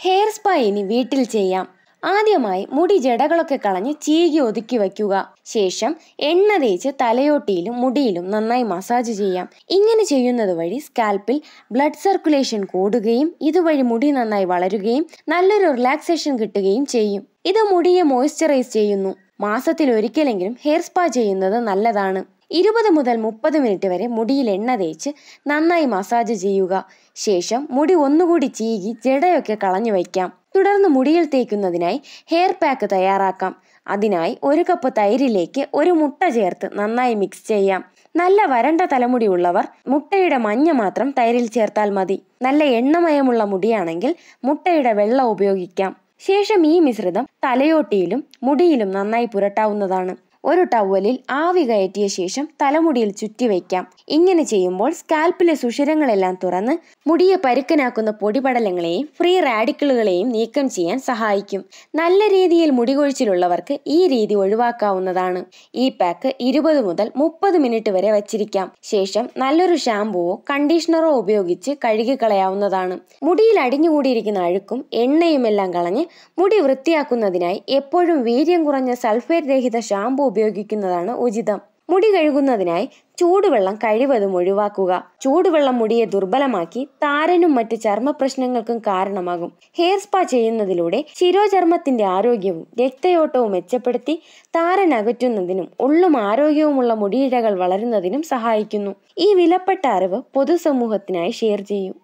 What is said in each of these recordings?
hair spa ഇനി വീട്ടിൽ ചെയ്യാം ആദ്യമായി മുടി ജടകളൊക്കെ കളഞ്ഞ് ചീകി ഒതുക്കി വയ്ക്കുക ശേഷം എണ്ണ തേച്ച് തലയോട്ടിയിലും മുടിയിലും നന്നായി മസാജ് ചെയ്യാം ഇങ്ങനെ ചെയ്യുന്നത് വഴി സ്കാൽപ്പിൽ ബ്ലഡ് സർക്കുലേഷൻ കൂടുകയും ഇതുവഴി മുടി നന്നായി വളരുകയും നല്ലൊരു റിലാക്സേഷൻ കിട്ടുകയും ചെയ്യും ഇത് മുടിയെ മോയ്സ്ചറൈസ് ചെയ്യുന്നു മാസത്തിൽ ഒരിക്കലെങ്കിലും ഹെയർ സ്പാ ചെയ്യുന്നത് നല്ലതാണ് ഇരുപത് മുതൽ മുപ്പത് മിനിറ്റ് വരെ മുടിയിൽ എണ്ണ തേച്ച് നന്നായി മസാജ് ചെയ്യുക ശേഷം മുടി ഒന്നുകൂടി ചീകി ജടയൊക്കെ കളഞ്ഞു വയ്ക്കാം തുടർന്ന് മുടിയിൽ തേക്കുന്നതിനായി ഹെയർ പാക്ക് തയ്യാറാക്കാം അതിനായി ഒരു കപ്പ് തൈരിലേക്ക് ഒരു മുട്ട ചേർത്ത് നന്നായി മിക്സ് ചെയ്യാം നല്ല വരണ്ട തലമുടി ഉള്ളവർ മുട്ടയുടെ മഞ്ഞ മാത്രം തൈരിൽ ചേർത്താൽ മതി നല്ല എണ്ണമയമുള്ള മുടിയാണെങ്കിൽ മുട്ടയുടെ വെള്ളം ഉപയോഗിക്കാം ശേഷം ഈ മിശ്രിതം തലയോട്ടിയിലും മുടിയിലും നന്നായി പുരട്ടാവുന്നതാണ് ഒരു ടവലിൽ ആവി കയറ്റിയ ശേഷം തലമുടിയിൽ ചുറ്റി വയ്ക്കാം ഇങ്ങനെ ചെയ്യുമ്പോൾ സ്കാൽപ്പിലെ സുഷിരങ്ങളെല്ലാം തുറന്ന് മുടിയെ പരുക്കനാക്കുന്ന പൊടിപടലങ്ങളെയും ഫ്രീ റാഡിക്കിളുകളെയും നീക്കം ചെയ്യാൻ സഹായിക്കും നല്ല രീതിയിൽ മുടി കൊഴിച്ചിലുള്ളവർക്ക് ഈ രീതി ഒഴിവാക്കാവുന്നതാണ് ഈ പാക്ക് ഇരുപത് മുതൽ മുപ്പത് മിനിറ്റ് വരെ വച്ചിരിക്കാം ശേഷം നല്ലൊരു ഷാമ്പുവോ കണ്ടീഷണറോ ഉപയോഗിച്ച് കഴുകി കളയാവുന്നതാണ് മുടിയിൽ അടിഞ്ഞുകൂടിയിരിക്കുന്ന അഴുക്കും എണ്ണയും എല്ലാം കളഞ്ഞ് മുടി വൃത്തിയാക്കുന്നതിനായി എപ്പോഴും വീര്യം കുറഞ്ഞ സൾഫേറ്റ് രഹിത ഷാമ്പു ഉപയോഗിക്കുന്നതാണ് ഉചിതം മുടി കഴുകുന്നതിനായി ചൂടുവെള്ളം കഴിവതും ഒഴിവാക്കുക ചൂടുവെള്ളം മുടിയെ ദുർബലമാക്കി താരനും മറ്റ് ചർമ്മ പ്രശ്നങ്ങൾക്കും കാരണമാകും ഹെയർ സ്പാ ചെയ്യുന്നതിലൂടെ ശിരോചർമ്മത്തിന്റെ ആരോഗ്യവും രക്തയോട്ടവും മെച്ചപ്പെടുത്തി താരൻ അകറ്റുന്നതിനും ഉള്ളും ആരോഗ്യവുമുള്ള മുടിയിഴകൾ വളരുന്നതിനും സഹായിക്കുന്നു ഈ വിലപ്പെട്ട അറിവ് പൊതുസമൂഹത്തിനായി ഷെയർ ചെയ്യൂ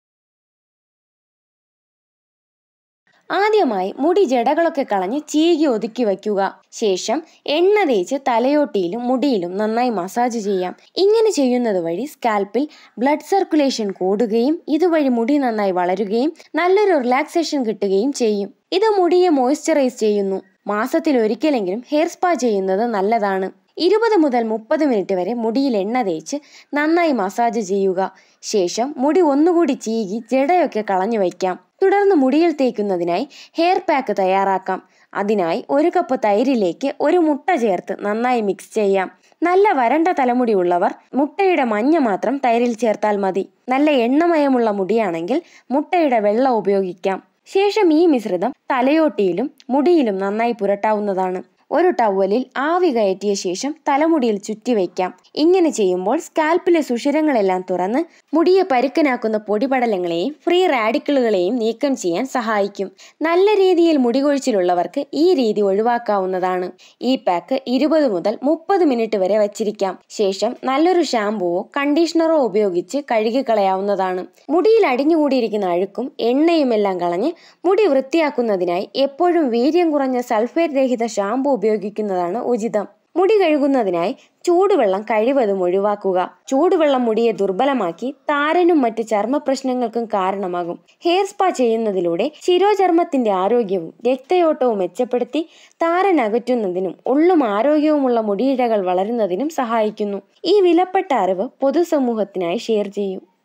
ആദ്യമായി മുടി ജടകളൊക്കെ കളഞ്ഞ് ചീകി ഒതുക്കി വയ്ക്കുക ശേഷം എണ്ണ തേച്ച് തലയോട്ടിയിലും മുടിയിലും നന്നായി മസാജ് ചെയ്യാം ഇങ്ങനെ ചെയ്യുന്നത് വഴി സ്കാൽപ്പിൽ ബ്ലഡ് സർക്കുലേഷൻ കൂടുകയും ഇതുവഴി മുടി നന്നായി വളരുകയും നല്ലൊരു റിലാക്സേഷൻ കിട്ടുകയും ചെയ്യും ഇത് മുടിയെ മോയ്സ്ചറൈസ് ചെയ്യുന്നു മാസത്തിൽ ഒരിക്കലെങ്കിലും ഹെയർ സ്പാ ചെയ്യുന്നത് നല്ലതാണ് ഇരുപത് മുതൽ മുപ്പത് മിനിറ്റ് വരെ മുടിയിൽ എണ്ണ തേച്ച് നന്നായി മസാജ് ചെയ്യുക ശേഷം മുടി ഒന്നുകൂടി ചീകി ജടയൊക്കെ കളഞ്ഞു വയ്ക്കാം തുടർന്ന് മുടിയിൽ തേക്കുന്നതിനായി ഹെയർ പാക്ക് തയ്യാറാക്കാം അതിനായി ഒരു കപ്പ് തൈരിലേക്ക് ഒരു മുട്ട ചേർത്ത് നന്നായി മിക്സ് ചെയ്യാം നല്ല വരണ്ട തലമുടി ഉള്ളവർ മുട്ടയുടെ മഞ്ഞ മാത്രം തൈരിൽ ചേർത്താൽ മതി നല്ല എണ്ണമയമുള്ള മുടിയാണെങ്കിൽ മുട്ടയുടെ വെള്ളം ഉപയോഗിക്കാം ശേഷം ഈ മിശ്രിതം തലയോട്ടിയിലും മുടിയിലും നന്നായി പുരട്ടാവുന്നതാണ് ഒരു ടവലിൽ ആവി കയറ്റിയ ശേഷം തലമുടിയിൽ ചുറ്റി വയ്ക്കാം ഇങ്ങനെ ചെയ്യുമ്പോൾ സ്കാൽപ്പിലെ സുഷിരങ്ങളെല്ലാം തുറന്ന് മുടിയെ പരുക്കനാക്കുന്ന പൊടിപടലങ്ങളെയും ഫ്രീ റാഡിക്കിളുകളെയും നീക്കം ചെയ്യാൻ സഹായിക്കും നല്ല രീതിയിൽ മുടി കൊഴിച്ചിലുള്ളവർക്ക് ഈ രീതി ഒഴിവാക്കാവുന്നതാണ് ഈ പാക്ക് ഇരുപത് മുതൽ മുപ്പത് മിനിറ്റ് വരെ വച്ചിരിക്കാം ശേഷം നല്ലൊരു ഷാമ്പുവോ കണ്ടീഷണറോ ഉപയോഗിച്ച് കഴുകി കളയാവുന്നതാണ് മുടിയിൽ അടിഞ്ഞുകൂടിയിരിക്കുന്ന അഴുക്കും എണ്ണയുമെല്ലാം കളഞ്ഞ് മുടി വൃത്തിയാക്കുന്നതിനായി എപ്പോഴും വീര്യം കുറഞ്ഞ സൾഫേറ്റ് രഹിത ഷാമ്പു ഉപയോഗിക്കുന്നതാണ് ഉചിതം മുടി കഴുകുന്നതിനായി ചൂടുവെള്ളം കഴിവതും ഒഴിവാക്കുക ചൂടുവെള്ളം മുടിയെ ദുർബലമാക്കി താരനും മറ്റ് ചർമ്മ പ്രശ്നങ്ങൾക്കും കാരണമാകും ഹെയർ സ്പാ ചെയ്യുന്നതിലൂടെ ശിരോചർമ്മത്തിന്റെ ആരോഗ്യവും രക്തയോട്ടവും മെച്ചപ്പെടുത്തി താരൻ അകറ്റുന്നതിനും ഉള്ളും ആരോഗ്യവുമുള്ള മുടിയിഴകൾ വളരുന്നതിനും സഹായിക്കുന്നു ഈ വിലപ്പെട്ട അറിവ് പൊതുസമൂഹത്തിനായി ഷെയർ ചെയ്യൂ